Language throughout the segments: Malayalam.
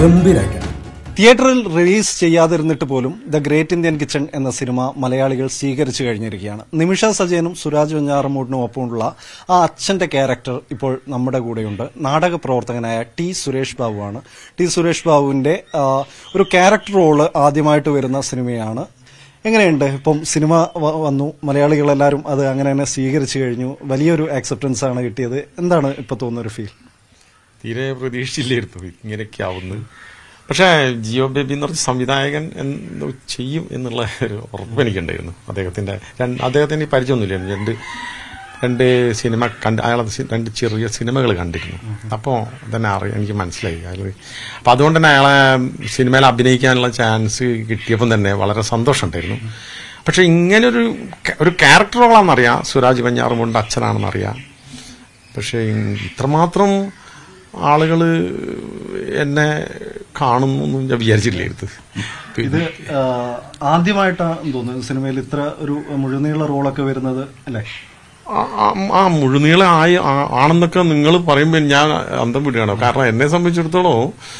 ഗംഭീരായിട്ടുണ്ട് തിയേറ്ററിൽ റിലീസ് ചെയ്യാതിരുന്നിട്ട് പോലും ദ ഗ്രേറ്റ് ഇന്ത്യൻ കിച്ചൺ എന്ന സിനിമ മലയാളികൾ സ്വീകരിച്ചു കഴിഞ്ഞിരിക്കുകയാണ് നിമിഷ സജയനും സുരാജ് വെഞ്ഞാറമൂടിനും ഒപ്പമുള്ള ആ അച്ഛന്റെ ക്യാരക്ടർ ഇപ്പോൾ നമ്മുടെ കൂടെയുണ്ട് നാടക പ്രവർത്തകനായ ടി സുരേഷ് ബാബുവാണ് ടി സുരേഷ് ബാബുവിന്റെ ആ, ഒരു ക്യാരക്ടർ റോള് ആദ്യമായിട്ട് വരുന്ന സിനിമയാണ് എങ്ങനെയുണ്ട് ഇപ്പം സിനിമ വ- വന്നു മലയാളികളെല്ലാവരും അത് അങ്ങനെ തന്നെ സ്വീകരിച്ചു കഴിഞ്ഞു വലിയൊരു ആക്സെപ്റ്റൻസ് ആണ് കിട്ടിയത് എന്താണ് ഇപ്പൊ തോന്നുന്ന ഒരു ഫീൽ തീരെ പ്രതീക്ഷിച്ചില്ലായിരുന്നു ഇങ്ങനെയൊക്കെ ആവുന്നു പക്ഷേ ജിയോ ബേബി എന്ന് പറഞ്ഞ സംവിധായകൻ എന്തോ ചെയ്യും എന്നുള്ള ഒരു ഉറപ്പ് എനിക്കുണ്ടായിരുന്നു അദ്ദേഹത്തിന്റെ രണ്ട് അദ്ദേഹത്തിന് പരിചയമൊന്നുമില്ലായിരുന്നു രണ്ട് രണ്ട് സിനിമ കണ്ട് അയാൾ രണ്ട് ചെറിയ സിനിമകൾ കണ്ടിരുന്നു അപ്പോൾ തന്നെ അറിയാം എനിക്ക് മനസ്സിലായി അയാൾ അപ്പം അതുകൊണ്ട് തന്നെ അയാളെ സിനിമയിൽ അഭിനയിക്കാനുള്ള ചാൻസ് കിട്ടിയപ്പം തന്നെ വളരെ സന്തോഷമുണ്ടായിരുന്നു പക്ഷെ ഇങ്ങനൊരു ക- ഒരു ക്യാരക്ടർ റോളാണെന്നറിയാം സുരാജ് വെഞ്ഞാറുമുണ്ട് അച്ഛനാണെന്നറിയാം പക്ഷേ ഇത്രമാത്രം ആളുകൾ എന്നെ കാണുന്നു ഞാൻ വിചാരിച്ചില്ലായിരുന്നു ഇത് ആ, ആദ്യമായിട്ടാണ് തോന്നുന്നത് സിനിമയിൽ ഇത്ര ഒരു മുഴുനീള റോളൊക്കെ വരുന്നത് അല്ലേ ആ- ആ- ആ മുഴുനീളം ആയി ആ- ആണെന്നൊക്കെ നിങ്ങൾ പറയുമ്പോൾ ഞാൻ അന്തം വിടുകയാണ് കാരണം എന്നെ സംബന്ധിച്ചിടത്തോളം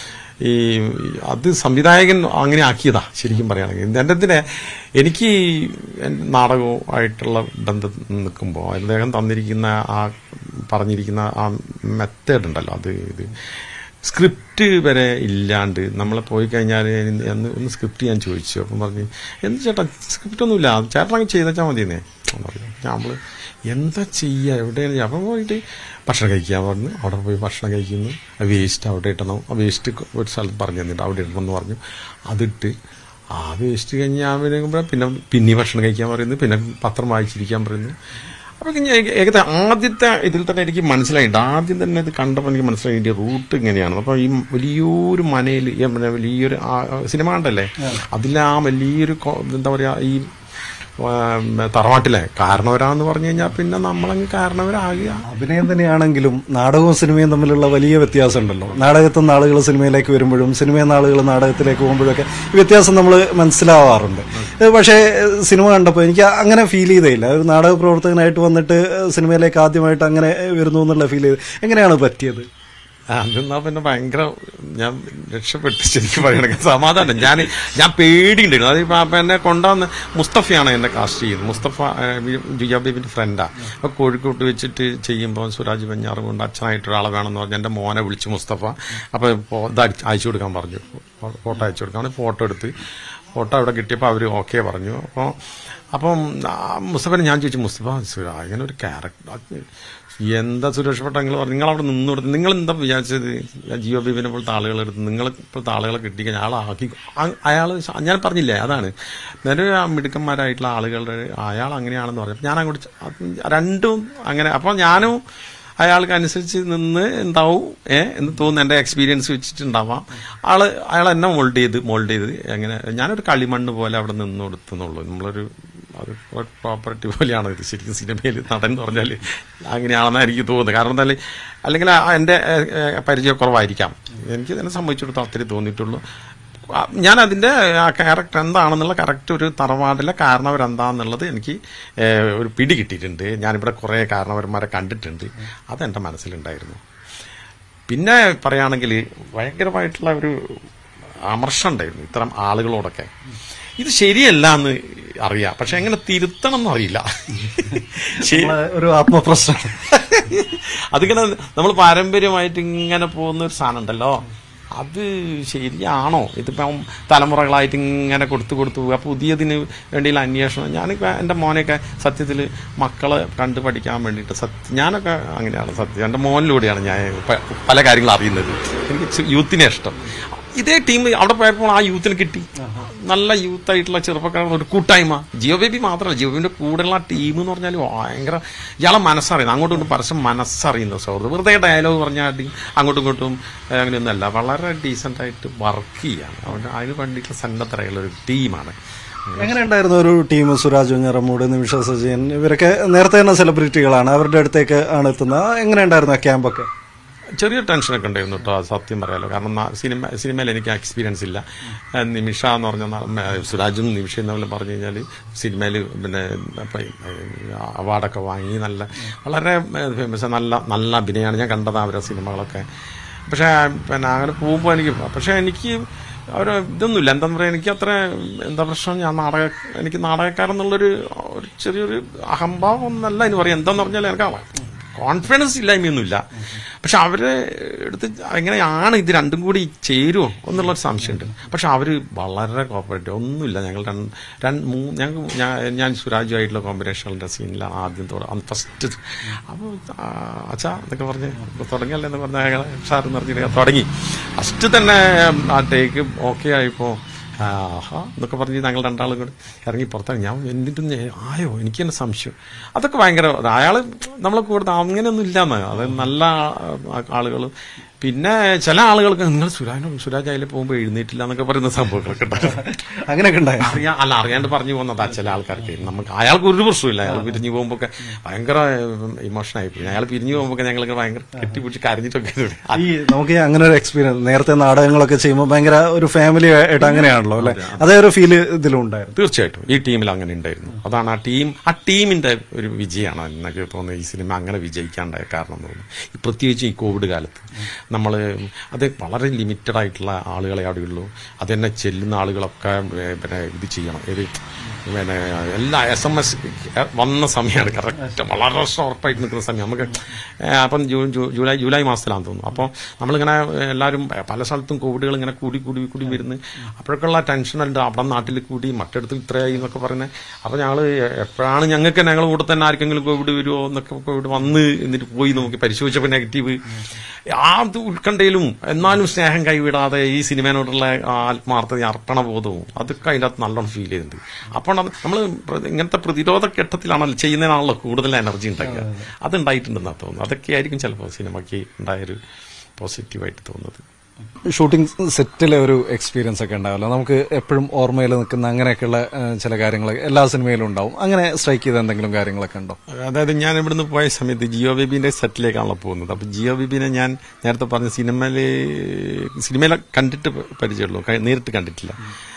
ഈ അത് സംവിധായകൻ അങ്ങനെ ആക്കിയതാ ശരിക്കും പറയുകയാണെങ്കിൽ എൻ്റെ ഇതിനെ എനിക്ക് എൻ്റെ നാടകവുമായിട്ടുള്ള ബന്ധം നിൽക്കുമ്പോൾ അദ്ദേഹം തന്നിരിക്കുന്ന ആ പറഞ്ഞിരിക്കുന്ന ആ മെത്തേഡ് ഉണ്ടല്ലോ അത് ഇത് സ്ക്രിപ്റ്റ് വരെ ഇല്ലാണ്ട് നമ്മളെ പോയി കഴിഞ്ഞാൽ എന്ന് ഒന്ന് സ്ക്രിപ്റ്റ് ഞാൻ ചോദിച്ചു അപ്പം പറഞ്ഞു എന്ത് ചേട്ടാ സ്ക്രിപ്റ്റ് ഒന്നുമില്ല ചേട്ടൻ അങ്ങ് ചെയ്തേച്ചാൽ മതിയെന്നേ പറഞ്ഞു നമ്മൾ എന്താ ചെയ്യുക എവിടെയാണ് അപ്പം പോയിട്ട് ഭക്ഷണം കഴിക്കാൻ പറഞ്ഞു അവിടെ പോയി ഭക്ഷണം കഴിക്കുന്നു വേസ്റ്റ് അവിടെ ഇട്ടണം ആ വേസ്റ്റ് ഒരു സ്ഥലത്ത് പറഞ്ഞു തന്നിട്ട് അവിടെ ഇടണം എന്ന് പറഞ്ഞു അതിട്ട് ആ വേസ്റ്റ് കഴിഞ്ഞ് ഞാൻ വരുമ്പോൾ പിന്നെ പിന്നെ ഭക്ഷണം കഴിക്കാൻ പറയുന്നു പിന്നെ പത്രം വായിച്ചിരിക്കാൻ പറയുന്നു അപ്പൊ ഞാൻ ഏകദേശം ആദ്യത്തെ ഇതിൽ തന്നെ എനിക്ക് മനസ്സിലായിട്ടുണ്ട് ആദ്യം തന്നെ ഇത് കണ്ടപ്പോൾ എനിക്ക് മനസ്സിലായി ഇതിന്റെ റൂട്ട് ഇങ്ങനെയാണ് അപ്പൊ ഈ വലിയൊരു മനയിൽ ഈ പിന്നെ വലിയൊരു ആ- സിനിമ കണ്ടല്ലേ അതിലെ ആ വലിയൊരു കൊ- എന്താ പറയാ ഈ ആ, തറവാട്ടിലെ കാരണവരാന്ന് പറഞ്ഞു കഴിഞ്ഞാൽ പിന്നെ നമ്മളങ്ങ് കാരണവരാകുക അഭിനയം തന്നെയാണെങ്കിലും നാടകവും സിനിമയും തമ്മിലുള്ള വലിയ വ്യത്യാസം ഉണ്ടല്ലോ നാടകത്തിൽ നിന്ന് ആളുകൾ സിനിമയിലേക്ക് വരുമ്പോഴും സിനിമയിൽ നിന്ന് ആളുകൾ നാടകത്തിലേക്ക് പോകുമ്പോഴൊക്കെ ഈ വ്യത്യാസം നമ്മൾ മനസ്സിലാവാറുണ്ട് ഏഹ് പക്ഷേ ഏഹ് സിനിമ കണ്ടപ്പോൾ എനിക്ക് അങ്ങനെ ഫീൽ ചെയ്തേയില്ല ഒരു നാടക പ്രവർത്തകനായിട്ട് വന്നിട്ട് ഏഹ് സിനിമയിലേക്ക് ആദ്യമായിട്ട് അങ്ങനെ വരുന്നു എന്നുള്ള ഫീൽ ചെയ്ത് എങ്ങനെയാണ് പറ്റിയത് അതെന്നാ പിന്നെ ഭയങ്കര ഞാൻ രക്ഷപ്പെട്ടു ശരിക്കും പറയണെങ്കിൽ സമാധാനം ഞാൻ ഞാൻ പേടിയുണ്ടായിരുന്നു അത് ഇപ്പൊ അപ്പൊ എന്നെ കൊണ്ടുവന്ന് മുസ്തഫയാണ് എന്നെ കാസ്റ്റ് ചെയ്യുന്നത് മുസ്തഫ ജുജാബീബിന്റെ ഫ്രണ്ടാ അപ്പൊ കോഴിക്കോട്ട് വെച്ചിട്ട് ചെയ്യുമ്പോൾ സുരാജ് വെഞ്ഞാറ് കൊണ്ട് അച്ഛനായിട്ട് ഒരാളെ വേണമെന്ന് പറഞ്ഞ് എന്റെ മോനെ വിളിച്ച് മുസ്തഫ അപ്പൊ ഇപ്പൊ ഇത് അയച്ച് അയച്ചു കൊടുക്കാൻ പറഞ്ഞു ഫോട്ടോ അയച്ചു കൊടുക്കാൻ ഫോട്ടോ എടുത്ത് ഫോട്ടോ അവിടെ കിട്ടിയപ്പോൾ അവർ ഓക്കെ പറഞ്ഞു അപ്പോൾ അപ്പം ആ മുസ്തഫനെ ഞാൻ ചോദിച്ചു മുസ്തഫ സുരാ ഇങ്ങനെ ഒരു ക്യാരക്ടർ എന്താ സുരേഷ് ഭട്ടങ്ങൾ പറഞ്ഞു നിങ്ങൾ അവിടെ നിന്ന് കൊടുത്ത് നിങ്ങൾ എന്താ വിചാരിച്ചത് ജിയോ ബീബിനെ പോലത്തെ ആളുകൾ എടുത്ത് നിങ്ങൾ ഇപ്പോഴത്തെ ആളുകളെ കിട്ടിക്കഴിഞ്ഞാൽ ആളാക്കി അയാൾ ഞാൻ പറഞ്ഞില്ലേ അതാണ് നേരെ ആ മിടുക്കന്മാരായിട്ടുള്ള ആളുകളുടെ അയാൾ അങ്ങനെയാണെന്ന് പറഞ്ഞു ഞാൻ അങ്ങോട്ട് ച- അത് രണ്ടും അങ്ങനെ അപ്പോൾ ഞാനും അയാൾക്ക് അനുസരിച്ച് നിന്ന് എന്താവും ഏ എന്ന് തോന്നുന്നു എൻ്റെ എക്സ്പീരിയൻസ് വെച്ചിട്ടുണ്ടാവാം ആള് അയാൾ എന്നെ മോൾഡ് ചെയ്ത് മോൾഡ് ചെയ്ത് എങ്ങനെ ഞാനൊരു കളിമണ്ണ് പോലെ അവിടെ നിന്ന് കൊടുത്തുന്നുള്ളൂ നമ്മളൊരു അത് പ്രോപ്പർട്ടി പോലെയാണ് ഇത് ശരിക്കും സിനിമയിൽ നടൻ എന്ന് പറഞ്ഞാൽ അങ്ങനെയാണെന്നാണ് എനിക്ക് തോന്നുന്നത് കാരണം എന്തായാലും അല്ലെങ്കിൽ ആ എൻ്റെ ഏഹ്, ഏഹ്, പരിചയക്കുറവായിരിക്കാം എനിക്ക് തന്നെ സംഭവിച്ചെടുത്ത് അത്രേ തോന്നിയിട്ടുള്ളൂ ആ, ഞാൻ അതിന്റെ ആ ക്യാരക്ടർ എന്താണെന്നുള്ള കറക്റ്റ് ഒരു തറവാടിലെ കാരണവരെന്താന്നുള്ളത് എനിക്ക് ഏഹ്, ഒരു പിടി കിട്ടിയിട്ടുണ്ട് ഞാനിവിടെ കുറേ കാരണവന്മാരെ കണ്ടിട്ടുണ്ട് അതെന്റെ മനസ്സിലുണ്ടായിരുന്നു പിന്നെ പറയുകയാണെങ്കിൽ ഭയങ്കരമായിട്ടുള്ള ഒരു അമർഷം ഉണ്ടായിരുന്നു ഇത്തരം ആളുകളോടൊക്കെ ഇത് ശരിയല്ല എന്ന് അറിയാം പക്ഷെ എങ്ങനെ തിരുത്തണം എന്ന് അറിയില്ല ശരി നമ്മളെ ഒരു ആത്മപ്രശ്നം അതിങ്ങനെ നമ്മൾ പാരമ്പര്യമായിട്ട് ഇങ്ങനെ പോകുന്ന ഒരു സാധനം ഉണ്ടല്ലോ അത് ശരിയാണോ ഇതിപ്പം തലമുറകളായിട്ട് ഇങ്ങനെ കൊടുത്തു കൊടുത്തു പോവുക പുതിയതിന് വേണ്ടിയുള്ള അന്വേഷണം ഞാനിപ്പോൾ എൻ്റെ മോനെയൊക്കെ സത്യത്തിൽ മക്കളെ കണ്ടു പഠിക്കാൻ വേണ്ടിയിട്ട് സത്യം ഞാനൊക്കെ അങ്ങനെയാണ് സത്യം എൻ്റെ മോനിലൂടെയാണ് ഞാൻ പ- പല കാര്യങ്ങളും അറിയുന്നത് എനിക്ക് ചെ- യൂത്തിനെ ഇഷ്ടം ഇതേ ടീം അവിടെ പോയപ്പോൾ ആ യൂത്തിന് കിട്ടി നല്ല യൂത്ത് ആയിട്ടുള്ള ചെറുപ്പക്കാരുടെ ഒരു കൂട്ടായ്മ ജിയോ ബേബി മാത്രമല്ല ജിയോ ബേബിന്റെ കൂടെയുള്ള ടീം എന്ന് പറഞ്ഞാൽ ഭയങ്കര ഇയാളെ മനസ്സറിയുന്നത് അങ്ങോട്ടും ഇങ്ങോട്ടും പരസ്യം മനസ്സറിയുന്ന സൗഹൃദം വെറുതെ ഡയലോഗ് പറഞ്ഞാൽ അങ്ങോട്ടും ഇങ്ങോട്ടും ഏഹ്, അങ്ങനെയൊന്നുമല്ല വളരെ ഡീസൻ്റ് ആയിട്ട് വർക്ക് ചെയ്യാണ് അതുകൊണ്ട് അതിന് വേണ്ടിയിട്ടുള്ള സന്നദ്ധരായുള്ള ഒരു ടീമാണ് എങ്ങനെയുണ്ടായിരുന്നു ഒരു ടീം സുരാജ് വെഞ്ഞറമ്മൂട് നിമിഷ സജയൻ ഇവരൊക്കെ നേരത്തെ തന്നെ സെലിബ്രിറ്റികളാണ് അവരുടെ അടുത്തേക്ക് ആണ് എത്തുന്നത് എങ്ങനെയുണ്ടായിരുന്നു ആ ക്യാമ്പൊക്കെ ചെറിയ ടെൻഷനൊക്കെ ഉണ്ടായിരുന്നു കേട്ടോ അത് സത്യം പറയാലോ കാരണം ന- സിനിമ സിനിമയിൽ എനിക്ക് എക്സ്പീരിയൻസ് ഇല്ല ഏഹ് നിമിഷ എന്ന് പറഞ്ഞ ന- മ- സുരാജും നിമിഷയും തമ്മിൽ പറഞ്ഞു കഴിഞ്ഞാൽ സിനിമയിൽ പിന്നെ അവാർഡൊക്കെ വാങ്ങി നല്ല വളരെ ഫേമസ് നല്ല നല്ല അഭിനയമാണ് ഞാൻ കണ്ടത് അവരുടെ സിനിമകളൊക്കെ പക്ഷേ പിന്നെ അങ്ങനെ പോകുമ്പോൾ എനിക്ക് പക്ഷേ എനിക്ക് ഒരു ഇതൊന്നുമില്ല എന്താന്ന് പറയാ എനിക്ക് അത്ര എന്താ പ്രശ്നം ഞാൻ നാടക എനിക്ക് നാടകക്കാരെന്നുള്ളൊരു ഒരു ചെറിയൊരു അഹംഭാവം ഒന്നല്ല എന്ന് പറയാം എന്താന്ന് പറഞ്ഞാൽ എനിക്ക് കോൺഫിഡൻസ് ഇല്ലായ്മയൊന്നുമില്ല പക്ഷെ അവരെ എടുത്ത് എങ്ങനെയാണ് ഇത് രണ്ടും കൂടി ചേരുമോ എന്നുള്ളൊരു സംശയമുണ്ട് പക്ഷെ അവർ വളരെ കോപ്പറേറ്റീവ് ഒന്നുമില്ല ഞങ്ങൾ രണ്ട് രണ്ട് മൂന്ന് ഞങ്ങൾ ഞാൻ- ഞാൻ സുരാജുമായിട്ടുള്ള കോമ്പിനേഷനുകളുടെ സീനിലാണ് ആദ്യം തുടങ്ങി ഫസ്റ്റ് അപ്പോൾ അച്ഛാ എന്നൊക്കെ പറഞ്ഞ് "ഇപ്പൊ തുടങ്ങിയല്ലേ എന്ന് പറഞ്ഞ അയാൾ ഷാറെന്ന് പറഞ്ഞിട്ട് തുടങ്ങി ഫസ്റ്റ് തന്നെ ആ ടേക്ക് ഓക്കെ ആയപ്പോൾ ആഹാ എന്നൊക്കെ പറഞ്ഞ് ഞങ്ങൾ രണ്ടാളും കൂടെ ഇറങ്ങി പുറത്താണ് ഞാൻ എന്നിട്ടും ഞാൻ, ആയോ എനിക്ക് തന്നെ സംശയം അതൊക്കെ ഭയങ്കര അയാൾ നമ്മളെ കൂടുതൽ അങ്ങനെയൊന്നും ഇല്ലാന്ന് അത് നല്ല ആളുകൾ പിന്നെ ചില ആളുകൾക്ക് നിങ്ങൾ സുരാജിനോട് സുരാജ് അതിൽ പോകുമ്പോൾ എഴുന്നേറ്റില്ല എന്നൊക്കെ പറയുന്ന സംഭവങ്ങളൊക്കെ ഉണ്ടാവും അങ്ങനെയൊക്കെ ഉണ്ടായോ അറിയാം അല്ല അറിയാണ്ട് പറഞ്ഞു പോകുന്നതാ ചില ആൾക്കാർക്ക് നമുക്ക് അയാൾക്ക് ഒരു പ്രശ്നമില്ല അയാൾ പിരിഞ്ഞു പോകുമ്പോൾ ഒക്കെ ഭയങ്കര ഇമോഷൻ ആയി പോയി അയാൾ പിരിഞ്ഞു പോകുമ്പോൾ ഞങ്ങൾക്ക് ഭയങ്കര കെട്ടിപ്പിടിച്ച് കരഞ്ഞിട്ടൊക്കെ ഇരുന്നു. ഈ നമുക്ക് ഈ അങ്ങനെ ഒരു എക്സ്പീരിയൻസ് നേരത്തെ നാടകങ്ങളൊക്കെ ചെയ്യുമ്പോൾ ഭയങ്കര ഒരു ഫാമിലി ആയിട്ട് അങ്ങനെയാണല്ലോ അല്ലെ അതേ ഒരു ഫീല് ഇതിലും ഉണ്ടായിരുന്നു തീർച്ചയായിട്ടും ഈ ടീമിൽ അങ്ങനെ ഉണ്ടായിരുന്നു അതാണ് ആ ടീം ആ ടീമിന്റെ ഒരു വിജയമാണ് എനിക്ക് തോന്നുന്നത് ഈ സിനിമ അങ്ങനെ വിജയിക്കാണ്ടായ കാരണം എന്ന് തോന്നുന്നു ഈ പ്രത്യേകിച്ച് ഈ കോവിഡ് കാലത്ത് നമ്മൾ അത് വളരെ ലിമിറ്റഡ് ആയിട്ടുള്ള ആളുകളെ അവിടെയുള്ളൂ അത് തന്നെ ചെല്ലുന്ന ആളുകളൊക്കെ ഏ, പിന്നെ ഇത് ചെയ്യണം ഇത് പിന്നെ എല്ലാ എസ് എം എസ് വന്ന സമയമാണ് കറക്റ്റ് വളരെ ഷോർപ്പായിട്ട് നിൽക്കുന്ന സമയം നമുക്ക് ഏ, അപ്പം ജൂൺ ജൂ- ജൂലൈ ജൂലൈ മാസത്തിലാണെന്ന് തോന്നുന്നു അപ്പോൾ നമ്മളിങ്ങനെ എല്ലാവരും പല സ്ഥലത്തും കോവിഡുകൾ ഇങ്ങനെ കൂടി കൂടി കൂടി വരുന്നു അപ്പോഴൊക്കെയുള്ള ടെൻഷനുണ്ട് അവിടെ നാട്ടിൽ കൂടി മറ്റിടത്ത് ഇത്രയായി എന്നൊക്കെ പറയുന്നത് അപ്പോൾ ഞങ്ങൾ എപ്പോഴാണ് ഞങ്ങൾക്ക് ഞങ്ങൾ കൂടെ തന്നെ ആർക്കെങ്കിലും കോവിഡ് വരുമോ എന്നൊക്കെ കോവിഡ് വന്ന് എന്നിട്ട് പോയി നോക്കി പരിശോധിച്ചപ്പോൾ നെഗറ്റീവ് ആ ഇത് ഉത്കണ്ഠയിലും എന്നാലും സ്നേഹം കൈവിടാതെ ഈ സിനിമയോടുള്ള ആത്മാർത്ഥത അർപ്പണബോധവും അതൊക്കെ അതിൻ്റെ അകത്ത് നല്ലോണം ഫീൽ ചെയ്തിട്ടുണ്ട് അപ്പോൾ നമ്മൾ ഇങ്ങനത്തെ പ്രതിരോധ ഘട്ടത്തിലാണല്ലോ ചെയ്യുന്നതിനാണല്ലോ കൂടുതൽ എനർജി ഉണ്ടാക്കുക അത് ഉണ്ടായിട്ടുണ്ടെന്നാണ് തോന്നുന്നു അതൊക്കെ ആയിരിക്കും ചിലപ്പോൾ സിനിമയ്ക്ക് ഉണ്ടായൊരു പോസിറ്റീവായിട്ട് തോന്നുന്നത് ഷൂട്ടിംഗ് സെറ്റിലെ ഒരു എക്സ്പീരിയൻസ് ഒക്കെ ഉണ്ടാവല്ലോ നമുക്ക് എപ്പോഴും ഓർമ്മയിൽ നിൽക്കുന്ന അങ്ങനെയൊക്കെയുള്ള ഏഹ്, ചില കാര്യങ്ങൾ എല്ലാ സിനിമയിലും ഉണ്ടാവും അങ്ങനെ സ്ട്രൈക്ക് ചെയ്ത എന്തെങ്കിലും കാര്യങ്ങളൊക്കെ ഉണ്ടോ അതായത് ഞാൻ ഇവിടുന്ന് പോയ സമയത്ത് ജിയോ ബേബിന്റെ സെറ്റിലേക്കാണല്ലോ പോകുന്നത് അപ്പൊ ജിയോ ബേബിനെ ഞാൻ നേരത്തെ പറഞ്ഞ സിനിമയില് സിനിമയിലെ കണ്ടിട്ട് പരിചയമുള്ളൂ ക- നേരിട്ട് കണ്ടിട്ടില്ല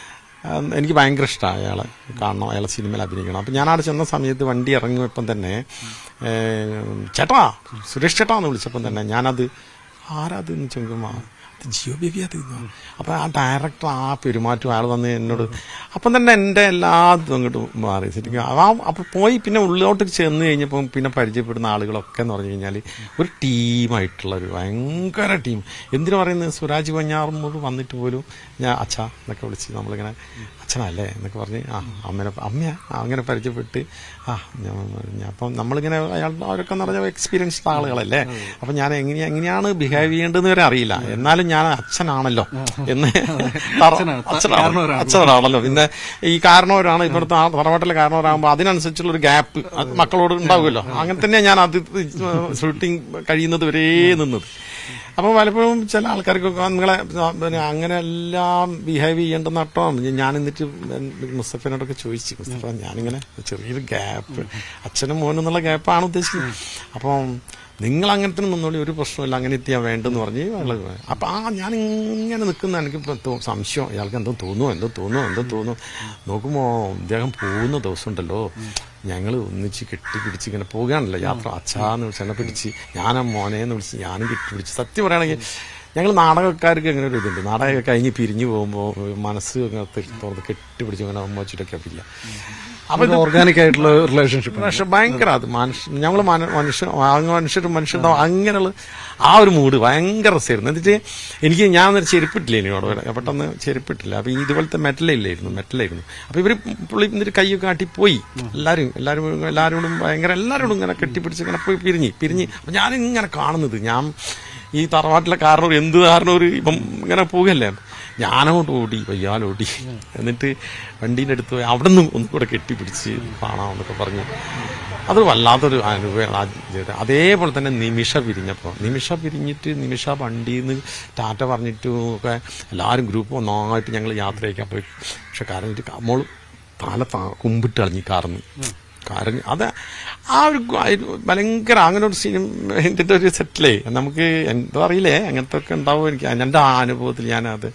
ആ, എനിക്ക് ഭയങ്കര ഇഷ്ടമാണ് അയാളെ കാണണം അയാളെ സിനിമയിൽ അഭിനയിക്കണം അപ്പം ഞാൻ അവിടെ ചെന്ന സമയത്ത് വണ്ടി ഇറങ്ങിയപ്പം തന്നെ ഏ, ചേട്ടാ സുരേഷ് ചേട്ടാ എന്ന് വിളിച്ചപ്പം തന്നെ ഞാനത് ആരാത് എന്ന് ചോദിക്കുമ്പോൾ അത് ജിയോ ബേബി അത് അപ്പം ആ ഡയറക്ടർ ആ പെരുമാറ്റം അയാൾ വന്ന് എന്നോട് അപ്പം തന്നെ എൻ്റെ എല്ലാ ഇതും അങ്ങോട്ട് മാറി ശരിക്കും ആ അപ്പം പോയി പിന്നെ ഉള്ളിലോട്ട് ചെന്ന് കഴിഞ്ഞപ്പം പിന്നെ പരിചയപ്പെടുന്ന ആളുകളൊക്കെ എന്ന് പറഞ്ഞു കഴിഞ്ഞാൽ ഒരു ടീമായിട്ടുള്ള ഒരു ഭയങ്കര ടീം എന്തിനു പറയുന്നത് സുരാജ് പഞ്ഞാറുമ്പോഴും വന്നിട്ട് പോലും ഞാൻ അച്ഛ എന്നൊക്കെ വിളിച്ച് നമ്മളിങ്ങനെ അച്ഛനല്ലേ എന്നൊക്കെ പറഞ്ഞ് ആ അമ്മനെ അമ്മയാ ആ, അങ്ങനെ പരിചയപ്പെട്ട് ആ ഞാൻ ഞാൻ- അപ്പം നമ്മളിങ്ങനെ അയാൾ അവരൊക്കെ എന്ന് പറഞ്ഞാൽ എക്സ്പീരിയൻസ്ഡ് ആളുകളല്ലേ അപ്പം ഞാൻ എങ്ങനെ എങ്ങനെയാണ് ബിഹേവ് ചെയ്യേണ്ടതെന്ന് വരെ അറിയില്ല എന്നാലും ഞാൻ അച്ഛനാണല്ലോ എന്ന് അച്ഛനാണ്. അച്ഛനാണല്ലോ കാരണവരാണ്. അച്ഛനാണല്ലോ പിന്നെ ഈ കാരണവരാണ് ഇവിടുത്തെ ആ തറവാട്ടിലെ കാരണവരാകുമ്പോൾ അതിനനുസരിച്ചുള്ള ഒരു ഗ്യാപ്പ് മക്കളോട് ഉണ്ടാവുമല്ലോ അങ്ങനെ തന്നെ ഞാൻ അത് ഷൂട്ടിംഗ് കഴിയുന്നത് വരെ നിന്നത് അപ്പോൾ പലപ്പോഴും ചില ആൾക്കാർക്കൊക്കെ നിങ്ങളെ പിന്നെ അങ്ങനെ എല്ലാം ബിഹേവ് ചെയ്യേണ്ടെന്ന് കേട്ടോ ഞാൻ എന്നിട്ട് മുസ്തഫിനോടൊക്കെ ചോദിച്ചു മുസ്തഫ ഞാനിങ്ങനെ ചെറിയൊരു ഗ്യാപ്പ് അച്ഛനും മോനും എന്നുള്ള ഗ്യാപ്പാണ് ഉദ്ദേശിക്കുന്നത് അപ്പം നിങ്ങൾ അങ്ങനെ തന്നെ നിന്നോളി ഒരു പ്രശ്നമില്ല അങ്ങനെ എത്തിയാൽ വേണ്ടെന്ന് പറഞ്ഞ് അയാൾ അപ്പൊ ആ ഞാൻ ഇങ്ങനെ നിൽക്കുന്ന എനിക്ക് ഇപ്പൊ തോ- സംശയം അയാൾക്ക് എന്തോ തോന്നുമോ എന്തോ തോന്നുമോ എന്തോ തോന്നുന്നു നോക്കുമ്പോ അദ്ദേഹം പോകുന്ന ദിവസം ഉണ്ടല്ലോ ഞങ്ങൾ ഒന്നിച്ച് കെട്ടിപ്പിടിച്ച് ഇങ്ങനെ പോവുകയാണല്ലോ യാത്ര അച്ഛാന്ന് വിളിച്ച് എന്നെ പിടിച്ച് ഞാനാ മോനേന്ന് വിളിച്ച് ഞാനും കെട്ടിപ്പിടിച്ച് സത്യം പറയുകയാണെങ്കിൽ ഞങ്ങൾ നാടകക്കാർക്ക് അങ്ങനെ ഒരു ഇതുണ്ട് നാടകം കഴിഞ്ഞ് പിരിഞ്ഞു പോകുമ്പോൾ മനസ്സ് അങ്ങനെ തുറന്ന് കെട്ടിപ്പിടിച്ച് അങ്ങനെ അമ്മ വെച്ചിട്ടൊക്കെ പില്ല അപ്പൊ ഇത് ഓർഗാനിക് ആയിട്ടുള്ള റിലേഷൻഷിപ്പ് പക്ഷെ ഭയങ്കര അത് മനുഷ്യ ഞങ്ങൾ മനുഷ്യ മനുഷ്യരും മനുഷ്യരുടെ അങ്ങനെയുള്ള ആ ഒരു മൂഡ് ഭയങ്കര രസമായിരുന്നു എന്നിട്ട് എനിക്ക് ഞാൻ ഒരു ചെരുപ്പിട്ടില്ല ഇനിയോട് പെട്ടെന്ന് ചെരുപ്പിട്ടില്ല അപ്പൊ ഈ ഇതുപോലത്തെ മെറ്റലില്ലായിരുന്നു മെറ്റലായിരുന്നു അപ്പൊ ഇവര് പുള്ളി എന്നിട്ട് കൈയൊക്കെ കാട്ടി പോയി എല്ലാരും എല്ലാരും എല്ലാരോടും ഭയങ്കര എല്ലാരോടും ഇങ്ങനെ കെട്ടിപ്പിടിച്ച് ഇങ്ങനെ പോയി പിരിഞ്ഞ് പിരിഞ്ഞ് അപ്പൊ ഞാൻ ഇങ്ങനെ കാണുന്നത് ഞാൻ ഈ തറവാട്ടിലെ കാരണം എന്ത് കാരണം ഒരു ഇപ്പം ഇങ്ങനെ പോകല്ലേ ഞാനങ്ങോട്ട് ഓടി വയ്യാലോടി എന്നിട്ട് വണ്ടീൻ്റെ അടുത്ത് പോയി അവിടെ നിന്ന് ഒന്നും കൂടെ കെട്ടിപ്പിടിച്ച് കാണാമെന്നൊക്കെ പറഞ്ഞു അത് വല്ലാത്തൊരു അനുഭവം ആ ജീവിതത്തിൽ. അതേപോലെ തന്നെ നിമിഷ പിരിഞ്ഞപ്പോൾ നിമിഷ പിരിഞ്ഞിട്ട് നിമിഷ വണ്ടിയിൽ നിന്ന് ടാറ്റ പറഞ്ഞിട്ടും ഒക്കെ എല്ലാവരും ഗ്രൂപ്പ് ഒന്നായിട്ട് ഞങ്ങൾ യാത്ര അയക്കാൻ പോയി പക്ഷെ കരഞ്ഞിട്ട് മോള് തല താ- കുമ്പിട്ട് കളഞ്ഞു കാർന്ന് കരഞ്ഞു അത് ആ ഒരു ഗ- ആ ഒരു ഭയങ്കര അങ്ങനെ ഒരു സിനിമ ഒരു സെറ്റിലേ നമുക്ക് എന്തോ അറിയില്ലേ അങ്ങനത്തെ ഒക്കെ ഉണ്ടാവും എനിക്ക് എൻ്റെ ആ അനുഭവത്തിൽ ഞാനത്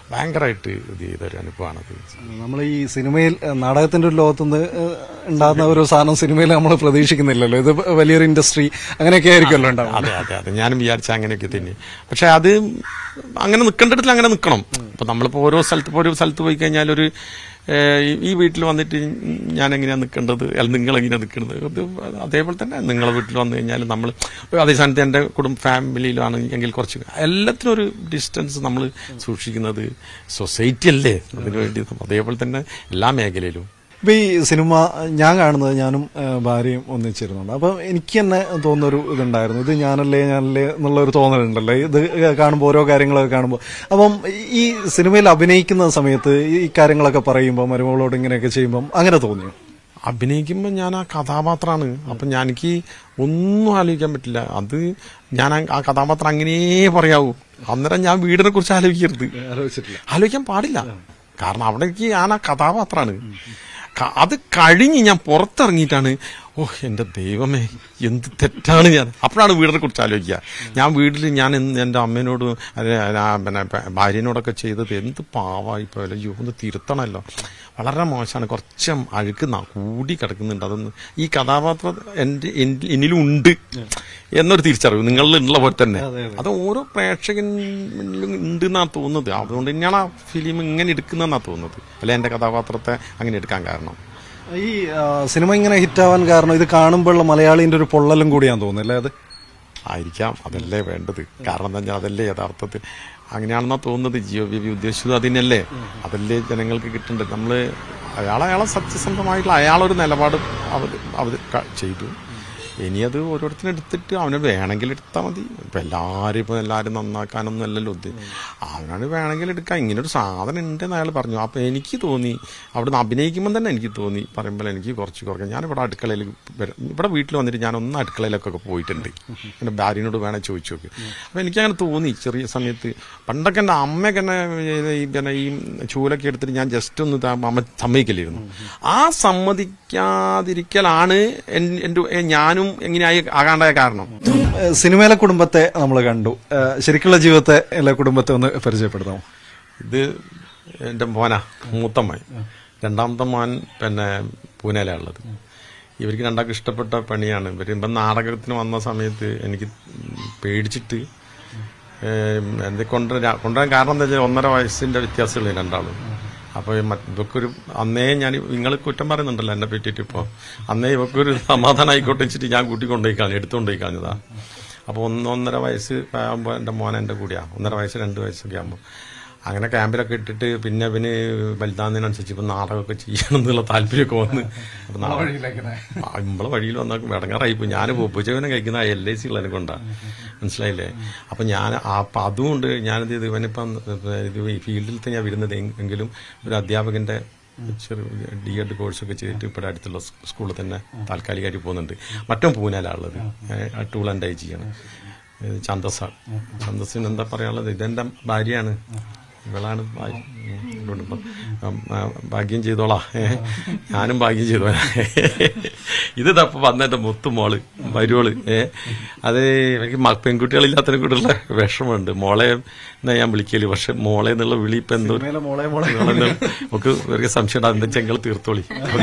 ഭയങ്കരമായിട്ട് ഇത് ചെയ്തൊരു അനുഭവമാണത് നമ്മൾ ഈ സിനിമയിൽ ഏഹ്, നാടകത്തിന്റെ ഒരു ലോകത്തുനിന്ന് ഏഹ്, ഉണ്ടാകുന്ന ഒരു സാധനം സിനിമയിൽ നമ്മൾ പ്രതീക്ഷിക്കുന്നില്ലല്ലോ ഇത് വലിയൊരു ഇൻഡസ്ട്രി അങ്ങനെയൊക്കെ ആയിരിക്കുമല്ലോ ഉണ്ടാവും അതെ അതെ അതെ ഞാനും വിചാരിച്ച അങ്ങനെയൊക്കെ തന്നെ പക്ഷെ അത് അങ്ങനെ നിൽക്കേണ്ടിടത്തിൽ അങ്ങനെ നിൽക്കണം ഇപ്പൊ നമ്മളിപ്പോ ഓരോ സ്ഥലത്ത് ഇപ്പൊ ഒരു സ്ഥലത്ത് പോയി കഴിഞ്ഞാൽ ഒരു ഏഹ്, ഈ- ഈ വീട്ടിൽ വന്നിട്ട് ഞാൻ എങ്ങനെയാ നിൽക്കേണ്ടത് അല്ല നിങ്ങൾ എങ്ങനെയാ നിൽക്കേണ്ടത് അത് അതേപോലെ തന്നെ നിങ്ങളെ വീട്ടിൽ വന്നു കഴിഞ്ഞാൽ നമ്മൾ അതേ സ്ഥാനത്ത് എൻ്റെ കുടുംബ ഫാമിലിയിലാണ് എങ്കിൽ കുറച്ച് എല്ലാത്തിനും ഒരു ഡിസ്റ്റൻസ് നമ്മൾ സൂക്ഷിക്കുന്നത് സൊസൈറ്റി അല്ലേ അതിനു വേണ്ടി അതേപോലെ തന്നെ എല്ലാ മേഖലയിലും ഇപ്പൊ ഈ സിനിമ ഞാൻ കാണുന്നത് ഞാനും ഏഹ്, ഭാര്യയും ഒന്നിച്ചിരുന്നുണ്ട് അപ്പം എനിക്ക് തന്നെ തോന്നുന്നൊരു ഇതുണ്ടായിരുന്നു ഇത് ഞാനല്ലേ ഞാനല്ലേ എന്നുള്ള ഒരു തോന്നലുണ്ടല്ലോ ഇത് കാണുമ്പോൾ ഓരോ കാര്യങ്ങളൊക്കെ കാണുമ്പോൾ അപ്പം ഈ സിനിമയിൽ അഭിനയിക്കുന്ന സമയത്ത് ഈ കാര്യങ്ങളൊക്കെ പറയുമ്പോൾ മരുമകളോട് ഇങ്ങനെയൊക്കെ ചെയ്യുമ്പം അങ്ങനെ തോന്നിയോ അഭിനയിക്കുമ്പോൾ ഞാൻ ആ കഥാപാത്രമാണ് അപ്പൊ ഞാൻ എനിക്ക് ഒന്നും ആലോചിക്കാൻ പറ്റില്ല അത് ഞാൻ ആ- ആ കഥാപാത്രം അങ്ങനെ പറയാവൂ അന്നേരം ഞാൻ വീടിനെ കുറിച്ച് ആലോചിക്കരുത് ആലോചിച്ചിട്ടില്ല ആലോചിക്കാൻ പാടില്ല കാരണം അവിടെ എനിക്ക് ഞാൻ ആ കഥാപാത്രമാണ് ക- അത് കഴിഞ്ഞ് ഞാൻ പുറത്തിറങ്ങിയിട്ടാണ് ഓ എന്റെ ദൈവമേ എന്ത് തെറ്റാണ് ഞാൻ അപ്പോഴാണ് വീടിനെ കുറിച്ച് ആലോചിക്കുക ഞാൻ വീട്ടിൽ ഞാൻ ഇന്ന് എന്റെ അമ്മേനോട് അല്ലെ, ആ, പിന്നെ ഭ- ഭാര്യനോടൊക്കെ ചെയ്തത് എന്ത് പാവായി പോയാലും അയ്യോ ഒന്ന് തിരുത്തണമല്ലോ വളരെ മോശമാണ് കുറച്ച് അഴുക്ക് ന- കൂടി കിടക്കുന്നുണ്ട് അതൊന്ന് ഈ കഥാപാത്രം എന്റെ എൻ- എന്നിലും ഉണ്ട് എന്നൊരു തിരിച്ചറിവ് നിങ്ങളിലുള്ള പോലെ തന്നെ അത് ഓരോ പ്രേക്ഷകനിലും ഉണ്ട് എന്നാ തോന്നുന്നത് അതുകൊണ്ട് തന്നെയാണ് ആ ഫിലിം ഇങ്ങനെ എടുക്കുന്നതെന്നാ തോന്നുന്നത് അല്ലെ എന്റെ കഥാപാത്രത്തെ അങ്ങനെ എടുക്കാൻ കാരണം ഈ ആ, സിനിമ ഇങ്ങനെ ഹിറ്റാവാൻ കാരണം ഇത് കാണുമ്പോഴുള്ള മലയാളിന്റെ ഒരു പൊള്ളലും കൂടിയാന്ന് തോന്നുന്നില്ലേ അത് ആയിരിക്കാം അതല്ലേ വേണ്ടത് കാരണം എന്താ വെച്ചാൽ അതല്ലേ യഥാർത്ഥത്തിൽ അങ്ങനെയാണെന്നാ തോന്നുന്നത് ജിയോ ബേബി ഉദ്ദേശിച്ചത് അതിനല്ലേ അതല്ലേ ജനങ്ങൾക്ക് കിട്ടേണ്ടത് നമ്മള് അയാൾ അയാളെ സത്യസന്ധമായിട്ടുള്ള അയാളൊരു നിലപാട് അവർ അവർ ചെയ്തു ഇനി അത് ഓരോരുത്തരും എടുത്തിട്ട് അവന് വേണമെങ്കിൽ എടുത്താൽ മതി ഇപ്പൊ എല്ലാവരും ഇപ്പൊ എല്ലാവരും നന്നാക്കാനൊന്നും അല്ലല്ലോ ഇത് അവനാണ് വേണമെങ്കിൽ എടുക്കാം ഇങ്ങനെ ഒരു സാധനം ഉണ്ടെന്ന് അയാൾ പറഞ്ഞു അപ്പൊ എനിക്ക് തോന്നി അവിടെ നിന്ന് അഭിനയിക്കുമ്പോൾ തന്നെ എനിക്ക് തോന്നി പറയുമ്പോൾ എനിക്ക് കുറച്ച് കുറയ്ക്കാം ഞാൻ ഇവിടെ അടുക്കളയിൽ വര- ഇവിടെ വീട്ടിൽ വന്നിട്ട് ഞാൻ ഒന്ന് അടുക്കളയിലൊക്കെ പോയിട്ടുണ്ട് എൻ്റെ ഭാര്യനോട് വേണേൽ ചോദിച്ചു നോക്ക് അപ്പൊ എനിക്കങ്ങനെ തോന്നി ചെറിയ സമയത്ത് പണ്ടൊക്കെ എൻ്റെ അമ്മയൊക്കെ എന്നെ ഈ പിന്നെ ഈ ചൂലൊക്കെ എടുത്തിട്ട് ഞാൻ ജസ്റ്റ് ഒന്ന് ഇതാ അമ്മ സമ്മതിക്കില്ലായിരുന്നു ആ സമ്മതിക്കാതിരിക്കലാണ് എൻ- എൻ്റെ എ, ഞാനും എങ്ങനെയായി ആകാണ്ടായ കാരണം ഏഹ്, സിനിമയിലെ കുടുംബത്തെ നമ്മൾ കണ്ടു ഏഹ്, ശരിക്കുള്ള ജീവിതത്തെ അല്ലെ കുടുംബത്തെ ഒന്ന് പരിചയപ്പെടുത്താമോ ഇത് എൻ്റെ മോനാ മൂത്ത മോൻ രണ്ടാമത്തെ മോൻ പിന്നെ പൂനെയിലാണ് ഉള്ളത് ഇവർക്ക് രണ്ടാൾക്ക് ഇഷ്ടപ്പെട്ട പണിയാണ് ഇവർ ഇപ്പം നാടകത്തിന് വന്ന സമയത്ത് എനിക്ക് പേടിച്ചിട്ട് ഏം, എന്നെ കൊണ്ടുവരാ കൊണ്ടുവരാൻ കാരണം എന്താ വെച്ചാൽ ഒന്നര വയസ്സിന്റെ വ്യത്യാസമുള്ളൂ രണ്ടാളും അപ്പൊ ഈ മറ്റ് ഇവക്കൊരു അന്നേ ഞാൻ നിങ്ങൾ കുറ്റം പറയുന്നുണ്ടല്ലോ എന്നെ പറ്റിയിട്ട് ഇപ്പൊ അന്നേ ഇവക്കൊരു സമാധാനം ആയിക്കോട്ടെ വെച്ചിട്ട് ഞാൻ കൂട്ടി കൊണ്ടുപോയി കളഞ്ഞു എടുത്തുകൊണ്ടുപോയി കളഞ്ഞതാ അപ്പൊ ഒന്ന് ഒന്നര വയസ്സ് ആകുമ്പോൾ എന്റെ മോൻ എന്റെ കൂടിയാ ഒന്നര വയസ്സ് രണ്ട് വയസ്സൊക്കെ ആകുമ്പോൾ അങ്ങനെ ക്യാമ്പിലൊക്കെ ഇട്ടിട്ട് പിന്നെ അവന് വലുതാകുന്നതിനനുസരിച്ച് ഇപ്പൊ നാടകമൊക്കെ ചെയ്യണം എന്നുള്ള താല്പര്യമൊക്കെ വന്ന് അപ്പൊ നാടകം ആ, നമ്മളെ വഴിയിൽ വന്നാൽ ഇടങ്ങാറായി പോയി ഞാൻ ഉപജീവനം കഴിക്കുന്ന എൽ ഐ സി ഉള്ളതിനെ കൊണ്ടാ മനസ്സിലായില്ലേ അപ്പൊ ഞാൻ അപ്പൊ അതുകൊണ്ട് ഞാനെന്ത് ചെയ്തു ഇവനിപ്പം ഇത് ഈ ഫീൽഡിൽ ഞാൻ വരുന്നത് എ- എങ്കിലും ഒരു അധ്യാപകന്റെ ചെറിയ ഡി എഡ് കോഴ്സൊക്കെ ചെയ്തിട്ട് ഇവിടെ അടുത്തുള്ള സ് സ്കൂളിൽ തന്നെ താൽക്കാലികമായിട്ട് പോകുന്നുണ്ട് മറ്റും പൂനാലുള്ളത് ടൂൾ ആൻഡ് ഐ ജിയാണ് ഛന്തസ്സാണ് ഛന്തസ്സിന് എന്താ പറയാനുള്ളത് ഇതെന്റെ ഭാര്യയാണ് ഇവളാണ് ഭാര്യ. ഉം, ഇവളുണ്ട് ഇപ്പം. ഉം, ആ, ഭാഗ്യം ചെയ്തോളാ ഏ, ഞാനും ഭാഗ്യം ചെയ്തോ ഇത് തപ്പ വന്നെന്റെ മുത്തു മോള് വരുവോള് ഏ അത് എനിക്ക് മ- പെൺകുട്ടികളില്ലാത്തതിനെ കൂടെയുള്ള വിഷമമുണ്ട് മോളെ എന്നാ ഞാൻ വിളിക്കല് പക്ഷെ മോളെ എന്നുള്ള വിളി ഇപ്പൊ എന്തോ സിനിമയിലെ മോളെ മോളെ നമുക്ക് വെറുതെ സംശയം എന്താ ചെങ്ങൾ തീർത്തോളി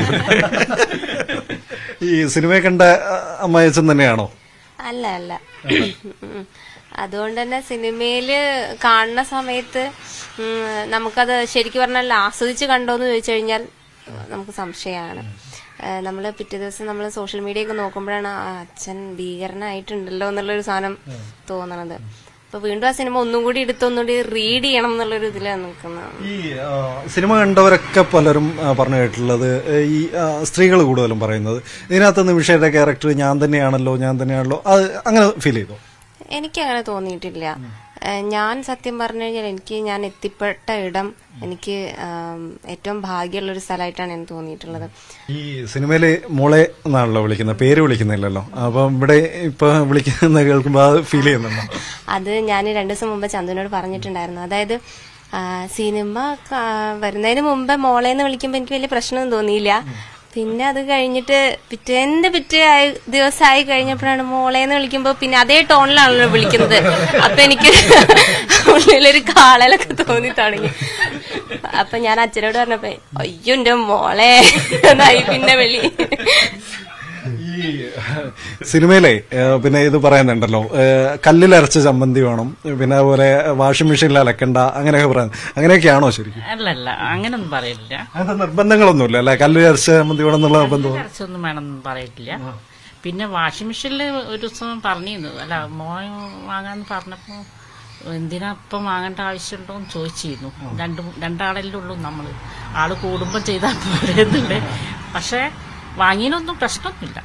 ഈ സിനിമയെ കണ്ട അമ്മായച്ചൻ തന്നെയാണോ അല്ല അല്ല ഉം. അതുകൊണ്ട് തന്നെ സിനിമയില് കാണുന്ന സമയത്ത് ഉം, നമുക്കത് ശരിക്കും പറഞ്ഞാൽ ആസ്വദിച്ച് കണ്ടോന്ന് ചോദിച്ചു കഴിഞ്ഞാൽ നമുക്ക് സംശയമാണ് നമ്മൾ പിറ്റേ ദിവസം നമ്മൾ സോഷ്യൽ മീഡിയ ഒക്കെ നോക്കുമ്പോഴാണ് ആ അച്ഛൻ ഭീകരനായിട്ടുണ്ടല്ലോ എന്നുള്ളൊരു സാധനം തോന്നണത് അപ്പൊ വീണ്ടും ആ സിനിമ ഒന്നും കൂടി എടുത്ത് ഒന്നുകൂടി റീഡ് ചെയ്യണം എന്നുള്ളൊരു ഇതിലാണ് നിൽക്കുന്നത് ഈ ആ, സിനിമ കണ്ടവരൊക്കെ പലരും ആ, പറഞ്ഞു കേട്ടിട്ടുള്ളത് ഏ, ഈ സ്ത്രീകൾ കൂടുതലും പറയുന്നത് ഇതിനകത്ത് നിമിഷയുടെ ക്യാരക്ടർ ഞാൻ തന്നെയാണല്ലോ ഞാൻ തന്നെയാണല്ലോ അത് അങ്ങനെ ഫീൽ ചെയ്തു എനിക്ക് അങ്ങനെ തോന്നിയിട്ടില്ല ഏഹ് ഞാൻ സത്യം പറഞ്ഞു കഴിഞ്ഞാൽ എനിക്ക് ഞാൻ എത്തിപ്പെട്ട ഇടം എനിക്ക് ആം, ഏറ്റവും ഭാഗ്യമുള്ള ഒരു സ്ഥലമായിട്ടാണ് എനിക്ക് തോന്നിയിട്ടുള്ളത് ഈ സിനിമയില് മോളെ എന്നാണല്ലോ വിളിക്കുന്നത് പേര് വിളിക്കുന്നില്ലല്ലോ അപ്പൊ ഇവിടെ ഇപ്പൊ വിളിക്കുന്ന കേൾക്കുമ്പോ അത് ഫീൽ ചെയ്യുന്നുണ്ടോ അത് ഞാൻ രണ്ടു ദിവസം മുമ്പ് ചന്തുവിനോട് പറഞ്ഞിട്ടുണ്ടായിരുന്നു അതായത് ആ, സിനിമ കാ- വരുന്നതിന് മുമ്പ് മോളെ എന്ന് വിളിക്കുമ്പോൾ എനിക്ക് വലിയ പ്രശ്നമൊന്നും തോന്നിയില്ല പിന്നെ അത് കഴിഞ്ഞിട്ട് പിറ്റേന്റെ പിറ്റേ ആയി ദിവസമായി കഴിഞ്ഞപ്പോഴാണ് മോളേന്ന് വിളിക്കുമ്പോ പിന്നെ അതേ ടോണിലാണല്ലോ വിളിക്കുന്നത് അപ്പൊ എനിക്ക് ഉള്ളിലൊരു കാളലൊക്കെ തോന്നി തുടങ്ങി അപ്പൊ ഞാൻ അച്ഛനോട് പറഞ്ഞപ്പോ അയ്യോ എന്റെ മോളെ എന്നായി പിന്നെ വിളി സിനിമയിലെ ഏഹ്, പിന്നെ ഇത് പറയുന്നുണ്ടല്ലോ ഏഹ്, കല്ലിലരച്ച ചമ്മന്തി വേണം പിന്നെ അതുപോലെ വാഷിംഗ് മെഷീനിൽ അലക്കണ്ട അങ്ങനെയൊക്കെ പറയുന്നത് അങ്ങനെയൊക്കെയാണോ ശരിക്കും അല്ലല്ല അങ്ങനൊന്നും പറയില്ല അങ്ങനത്തെ നിർബന്ധങ്ങളൊന്നുമില്ല അല്ലെ കല്ലിലരച്ച ചമ്മന്തി വേണം എന്നുള്ള നിർബന്ധം ഇറച്ചൊന്നും വേണമെന്ന് പറയിട്ടില്ല പിന്നെ വാഷിംഗ് മെഷീനിൽ ഒരു ദിവസം പറഞ്ഞിരുന്നു അല്ല മോൻ വാങ്ങാന്ന് പറഞ്ഞപ്പോ എന്തിനാ ഇപ്പം വാങ്ങേണ്ട ആവശ്യമുണ്ടോ എന്ന് ചോദിച്ചിരുന്നു രണ്ട് രണ്ടാളല്ലേ ഉള്ളൂ നമ്മൾ ആള് കൂടുമ്പോൾ ചെയ്താൽ പോരെന്നുണ്ട് പക്ഷെ വാങ്ങിയതിനൊന്നും പ്രശ്നമൊന്നുമില്ല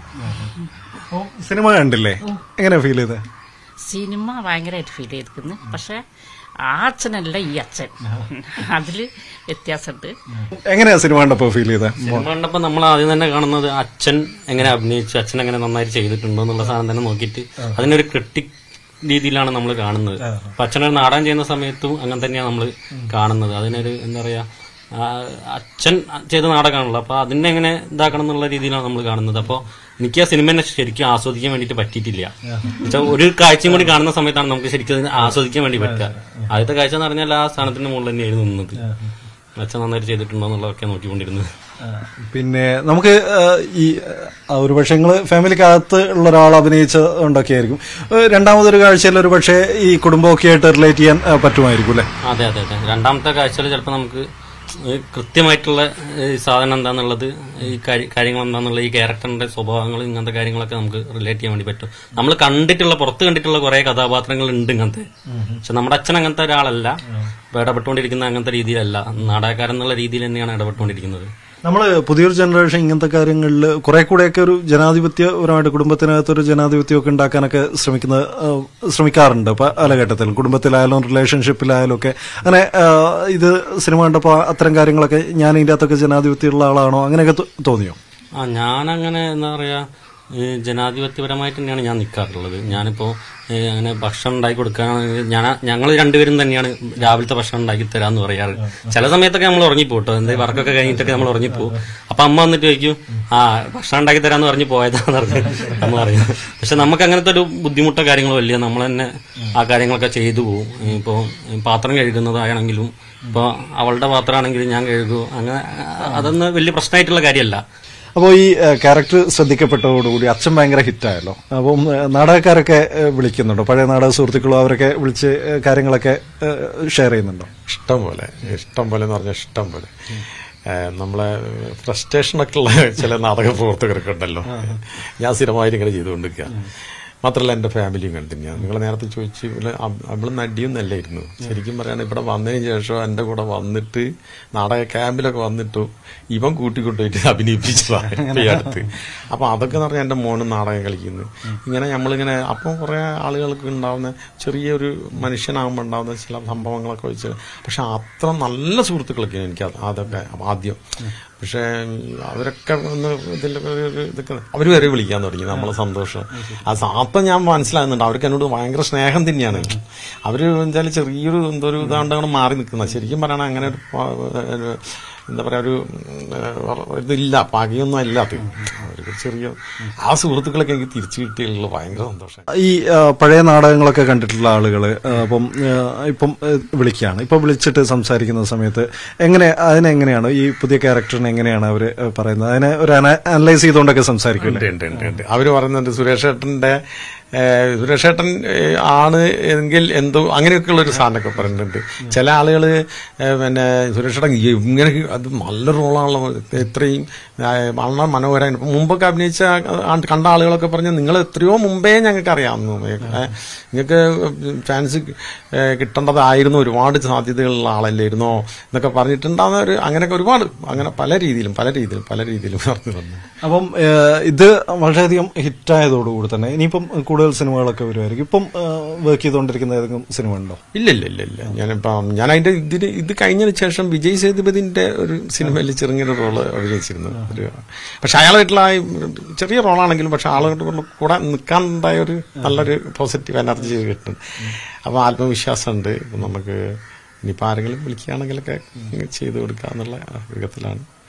അപ്പൊ സിനിമ കണ്ടില്ലേ എങ്ങനെ ഫീൽ ചെയ്ത് സിനിമ ഭയങ്കരമായിട്ട് ഫീൽ ചെയ്തിരിക്കുന്നു പക്ഷെ ആ അച്ഛനല്ല ഈ അച്ഛൻ അതില് വ്യത്യാസമുണ്ട് എങ്ങനെയാ സിനിമ കണ്ടപ്പോ ഫീൽ ചെയ്ത് സിനിമ കണ്ടപ്പോ നമ്മൾ ആദ്യം തന്നെ കാണുന്നത് അച്ഛൻ എങ്ങനെ അഭിനയിച്ചു അച്ഛൻ എങ്ങനെ നന്നായിട്ട് ചെയ്തിട്ടുണ്ടോ എന്നുള്ള സാധനം തന്നെ നോക്കിയിട്ട് അതിനൊരു ക്രിട്ടിക് രീതിയിലാണ് നമ്മൾ കാണുന്നത് അപ്പൊ അച്ഛനൊരു നാടകം ചെയ്യുന്ന സമയത്തും അങ്ങനെ തന്നെയാണ് നമ്മൾ കാണുന്നത് അതിനൊരു എന്താ പറയാ ആ, അച്ഛൻ ചെയ്ത നാടകമാണല്ലോ അപ്പൊ അതിനെ എങ്ങനെ ഇതാക്കണം എന്നുള്ള രീതിയിലാണ് നമ്മൾ കാണുന്നത് അപ്പോൾ എനിക്ക് ആ സിനിമ ശരിക്കും ആസ്വദിക്കാൻ വേണ്ടിയിട്ട് പറ്റിയിട്ടില്ല എന്നുവെച്ചാൽ ഒരു കാഴ്ചയും കൂടി കാണുന്ന സമയത്താണ് നമുക്ക് ശരിക്കും അതിനെ ആസ്വദിക്കാൻ വേണ്ടി പറ്റുക ആദ്യത്തെ കാഴ്ച എന്ന് പറഞ്ഞാൽ ആ സ്ഥാനത്തിന്റെ മുകളിൽ തന്നെയായിരുന്നു നിന്നത് അച്ഛൻ നന്നായിട്ട് ചെയ്തിട്ടുണ്ടോ എന്നുള്ളതൊക്കെ നോക്കിക്കൊണ്ടിരുന്നത് പിന്നെ നമുക്ക് ഏഹ്, ഈ ഏഹ്, ഒരു പക്ഷെ നിങ്ങള് ഫാമിലിക്കകത്ത് ഉള്ള ഒരാൾ അഭിനയിച്ചതുകൊണ്ടൊക്കെ ആയിരിക്കും ഏഹ്, രണ്ടാമതൊരു കാഴ്ചയിൽ ഒരു പക്ഷേ ഈ കുടുംബമൊക്കെ ആയിട്ട് റിലേറ്റ് ചെയ്യാൻ ഏഹ്, പറ്റുമായിരിക്കും അല്ലെ അതെ അതെ അതെ രണ്ടാമത്തെ കാഴ്ചയിൽ ചിലപ്പോൾ നമുക്ക് ഈ കൃത്യമായിട്ടുള്ള ഈ സാധനം എന്താന്നുള്ളത് ഈ കാര്യ- കാര്യങ്ങൾ എന്താന്നുള്ള ഈ ക്യാരക്ടറിന്റെ സ്വഭാവങ്ങൾ ഇങ്ങനത്തെ കാര്യങ്ങളൊക്കെ നമുക്ക് റിലേറ്റ് ചെയ്യാൻ വേണ്ടി പറ്റും നമ്മൾ കണ്ടിട്ടുള്ള പുറത്ത് കണ്ടിട്ടുള്ള കുറെ കഥാപാത്രങ്ങൾ ഉണ്ട് ഇങ്ങനത്തെ പക്ഷെ നമ്മുടെ അച്ഛൻ അങ്ങനത്തെ ഒരാളല്ല ഇപ്പൊ ഇടപെട്ടുകൊണ്ടിരിക്കുന്ന അങ്ങനത്തെ രീതിയിലല്ല നാടകക്കാരൻ എന്നുള്ള രീതിയിൽ തന്നെയാണ് ഇടപെട്ടുകൊണ്ടിരിക്കുന്നത് നമ്മള് പുതിയൊരു ജനറേഷൻ ഇങ്ങനത്തെ കാര്യങ്ങളിൽ കുറെ കൂടെയൊക്കെ ഒരു ജനാധിപത്യപരമായിട്ട് കുടുംബത്തിനകത്ത് ഒരു ജനാധിപത്യമൊക്കെ ഉണ്ടാക്കാനൊക്കെ ശ്രമിക്കുന്ന ഏഹ്, ശ്രമിക്കാറുണ്ട് പല കാലഘട്ടത്തിലും കുടുംബത്തിലായാലും റിലേഷൻഷിപ്പിലായാലും ഒക്കെ അങ്ങനെ ഏഹ്, ഇത് സിനിമ കണ്ടപ്പോൾ അത്തരം കാര്യങ്ങളൊക്കെ ഞാൻ ഇതിന്റെ അകത്തൊക്കെ ജനാധിപത്യമുള്ള ആളാണോ അങ്ങനെയൊക്കെ തോ- തോന്നിയോ ആ ഞാനങ്ങനെ എന്താ പറയാ ഈ ജനാധിപത്യപരമായിട്ട് തന്നെയാണ് ഞാൻ നിൽക്കാറുള്ളത് ഞാനിപ്പോ ഈ അങ്ങനെ ഭക്ഷണം ഉണ്ടാക്കി കൊടുക്കുകയാണെങ്കിൽ ഞാൻ ഞങ്ങൾ രണ്ടുപേരും തന്നെയാണ് രാവിലത്തെ ഭക്ഷണം ഉണ്ടാക്കി തരാന്ന് പറയാറ് ചില സമയത്തൊക്കെ നമ്മൾ ഉറങ്ങിപ്പോട്ടോ എന്താ വർക്കൊക്കെ കഴിഞ്ഞിട്ടൊക്കെ നമ്മൾ ഉറങ്ങിപ്പോവും അപ്പൊ അമ്മ വന്നിട്ട് ചോദിക്കും ആ ഭക്ഷണം ഉണ്ടാക്കി തരാന്ന് പറഞ്ഞ് പോയതാന്ന് പറഞ്ഞ് നമ്മൾ അറിയാം പക്ഷെ നമുക്ക് അങ്ങനത്തെ ഒരു ബുദ്ധിമുട്ടോ കാര്യങ്ങളോ ഇല്ല നമ്മൾ തന്നെ ആ കാര്യങ്ങളൊക്കെ ചെയ്തു പോകും ഇപ്പോ പാത്രം കഴുകുന്നതാണെങ്കിലും ഇപ്പൊ അവളുടെ പാത്രമാണെങ്കിലും ഞാൻ കഴുകും അങ്ങനെ അതൊന്നും വലിയ പ്രശ്നമായിട്ടുള്ള കാര്യമല്ല അപ്പോൾ ഈ ക്യാരക്ടർ ശ്രദ്ധിക്കപ്പെട്ടതോടുകൂടി അച്ഛൻ ഭയങ്കര ഹിറ്റായല്ലോ അപ്പം ഏഹ്, നാടകക്കാരൊക്കെ ഏഹ്, വിളിക്കുന്നുണ്ടോ പഴയ നാടക സുഹൃത്തുക്കളും അവരൊക്കെ വിളിച്ച് ഏഹ്, കാര്യങ്ങളൊക്കെ ഷെയർ ചെയ്യുന്നുണ്ടോ ഇഷ്ടം പോലെ ഇഷ്ടം പോലെ എന്ന് പറഞ്ഞാൽ ഇഷ്ടം പോലെ ഏഹ് നമ്മളെ ഫ്രസ്ട്രേഷനൊക്കെ ഉള്ള ചില നാടക പ്രവർത്തകരൊക്കെ ഉണ്ടല്ലോ ഞാൻ സ്ഥിരമായിട്ട് ഇങ്ങനെ ചെയ്തുകൊണ്ടിരിക്കുക മാത്രമല്ല എൻ്റെ ഫാമിലിയും കണ്ടിന്യാണ് നിങ്ങൾ നേരത്തെ ചോദിച്ചു അവള് നടിയൊന്നല്ലായിരുന്നു ശരിക്കും പറയുകയാണെങ്കിൽ ഇവിടെ വന്നതിന് ശേഷം എൻ്റെ കൂടെ വന്നിട്ട് നാടക ക്യാമ്പിലൊക്കെ വന്നിട്ടു ഇവൻ കൂട്ടിക്കൊണ്ടുപോയിട്ട് അഭിനയിപ്പിച്ചതാണ് ഇപ്പൊ ഈ അടുത്ത് അപ്പൊ അതൊക്കെ എന്ന് പറഞ്ഞാൽ എൻ്റെ മോനും നാടകം കളിക്കുന്നു ഇങ്ങനെ നമ്മളിങ്ങനെ അപ്പം കുറെ ആളുകൾക്ക് ഉണ്ടാവുന്ന ചെറിയൊരു മനുഷ്യനാകുമ്പോൾ ഉണ്ടാവുന്ന ചില സംഭവങ്ങളൊക്കെ വെച്ച് പക്ഷെ അത്ര നല്ല സുഹൃത്തുക്കളൊക്കെ എനിക്ക് അത് അതൊക്കെ ആദ്യം പക്ഷേ അവരൊക്കെ ഒന്ന് ഇതിൽ ഇതൊക്കെ അവർ വരെ വിളിക്കാൻ തുടങ്ങി നമ്മളെ സന്തോഷം ആ സ- അപ്പം ഞാൻ മനസ്സിലാകുന്നുണ്ട് അവർക്ക് എന്നോട് ഭയങ്കര സ്നേഹം തന്നെയാണ് അവര് വെച്ചാൽ ചെറിയൊരു എന്തോ ഒരു ഇതാണ്ട് അങ്ങോട്ട് മാറി നിൽക്കുന്ന ശരിക്കും പറയണ അങ്ങനെ ഒരു പ- ഒരു എന്താ പറയാ ഒരു ഉം, ഇതില്ല പകയൊന്നും അല്ല അത് അവർക്ക് ചെറിയ ആ സുഹൃത്തുക്കളൊക്കെ എനിക്ക് തിരിച്ചു കിട്ടിയുള്ള ഭയങ്കര സന്തോഷം ഈ ആ, പഴയ നാടകങ്ങളൊക്കെ കണ്ടിട്ടുള്ള ആളുകള് ആ, അപ്പം ആ, ഇപ്പം ആ, വിളിക്കുകയാണ് ഇപ്പം വിളിച്ചിട്ട് സംസാരിക്കുന്ന സമയത്ത് എങ്ങനെ അതിനെങ്ങനെയാണ് ഈ പുതിയ ക്യാരക്ടറിനെ എങ്ങനെയാണ് അവര് പറയുന്നത് അതിനെ ഒരു അനലൈസ് ചെയ്തുകൊണ്ടൊക്കെ സംസാരിക്കില്ലേ ഉണ്ട് ഉണ്ട് ഉണ്ട് അവര് പറയുന്നുണ്ട് സുരേഷ് ഏട്ടന്റെ ഏഹ്, സുരേഷ് ഏട്ടൻ ഏഹ്, ആണ് എങ്കിൽ എന്തോ അങ്ങനെയൊക്കെയുള്ള ഒരു സാധനമൊക്കെ പറയുന്നുണ്ട് ചില ആളുകള് ഏഹ്, പിന്നെ സുരേഷ് ഏട്ടൻ ഇങ്ങനെ അത് നല്ല റോളാണല്ലോ ഇത്രയും ഏഹ്, വളരെ മനോഹരമായി ഇപ്പൊ മുമ്പൊക്കെ അഭിനയിച്ച ആ- കണ്ട ആളുകളൊക്കെ പറഞ്ഞു നിങ്ങൾ എത്രയോ മുമ്പേ ഞങ്ങൾക്ക് അറിയാമെന്നു ഏഹ്, നിങ്ങൾക്ക് ചാൻസ് ഏഹ്, കിട്ടേണ്ടതായിരുന്നു ഒരുപാട് സാധ്യതകളുള്ള ആളല്ലായിരുന്നോ എന്നൊക്കെ പറഞ്ഞിട്ടുണ്ടാകുന്ന ഒരു അങ്ങനെയൊക്കെ ഒരുപാട് അങ്ങനെ പല രീതിയിലും പല രീതിയിലും പല രീതിയിലും പറഞ്ഞു തന്നു അപ്പം ഏഹ്, ഇത് വളരെയധികം ഹിറ്റായതോടുകൂടി തന്നെ ഇനിയിപ്പം കൂടുതൽ സിനിമകളൊക്കെ വരുമായിരിക്കും ഇപ്പം വർക്ക് ചെയ്തുകൊണ്ടിരിക്കുന്ന ഏതെങ്കിലും സിനിമ ഉണ്ടോ ഇല്ല ഇല്ല ഇല്ല ഇല്ല ഞാനിപ്പം ഞാൻ അതിന്റെ ഇതിന് ഇത് കഴിഞ്ഞതിന് ശേഷം വിജയ് സേതുപതിന്റെ ഒരു സിനിമയിൽ ചെറുങ്ങനെ റോള് അഭിനയിച്ചിരുന്നു ഒരു പക്ഷെ അയാളായിട്ടുള്ള ആ ചെറിയ റോളാണെങ്കിലും പക്ഷെ ആളുകളുടെ കൂടെ നിൽക്കാനുണ്ടായ ഒരു നല്ലൊരു പോസിറ്റീവ് എനർജി കിട്ടുന്നുണ്ട് അപ്പൊ ആത്മവിശ്വാസമുണ്ട് ഇപ്പം നമുക്ക് ഇനിയിപ്പോൾ ആരെങ്കിലും വിളിക്കുകയാണെങ്കിലൊക്കെ ചെയ്തു കൊടുക്കുക എന്നുള്ള വിധത്തിലാണ്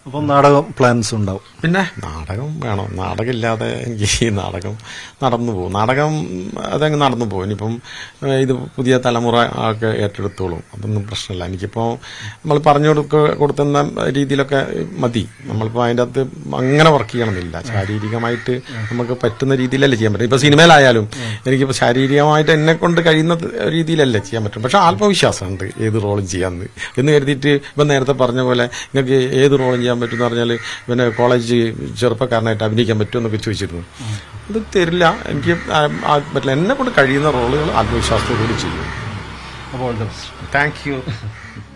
അപ്പം നാടകം പ്ലാൻസ് ഉണ്ടാവും പിന്നെ നാടകം വേണം നാടകമില്ലാതെ എനിക്ക് ഈ നാടകം നടന്നു പോകും നാടകം അതങ്ങ് നടന്നു പോകും ഇനിയിപ്പം ഏഹ്, ഇത് പുതിയ തലമുറ ഒക്കെ ഏറ്റെടുത്തോളും അതൊന്നും പ്രശ്നമില്ല എനിക്കിപ്പോൾ നമ്മൾ പറഞ്ഞു കൊടുക്ക കൊടുത്തുന്ന രീതിയിലൊക്കെ മതി നമ്മളിപ്പോൾ അതിൻ്റെ അകത്ത് അങ്ങനെ വർക്ക് ചെയ്യണമെന്നില്ല ശാരീരികമായിട്ട് നമുക്ക് പറ്റുന്ന രീതിയിലല്ലേ ചെയ്യാൻ പറ്റും ഇപ്പോൾ സിനിമയിലായാലും എനിക്കിപ്പോൾ ശാരീരികമായിട്ട് എന്നെ കൊണ്ട് കഴിയുന്ന രീതിയിലല്ലേ ചെയ്യാൻ പറ്റും പക്ഷെ ആത്മവിശ്വാസമുണ്ട് ഏത് റോളും ചെയ്യാമെന്ന് എന്ന് കരുതിയിട്ട് ഇപ്പം നേരത്തെ പറഞ്ഞ പോലെ നിങ്ങൾക്ക് ഏത് റോളും ചെയ്യാൻ പറ്റും എന്ന് പറഞ്ഞാൽ പിന്നെ കോളേജ് ചെറുപ്പക്കാരനായിട്ട് അഭിനയിക്കാൻ പറ്റുമെന്നൊക്കെ ചോദിച്ചിരുന്നു അത് തരില്ല എനിക്ക് ആ- ആ പറ്റില്ല എന്നെ കൊണ്ട് കഴിയുന്ന റോളുകൾ ആത്മവിശ്വാസത്തോടുകൂടി ചെയ്യും അപ്പോൾ താങ്ക് യു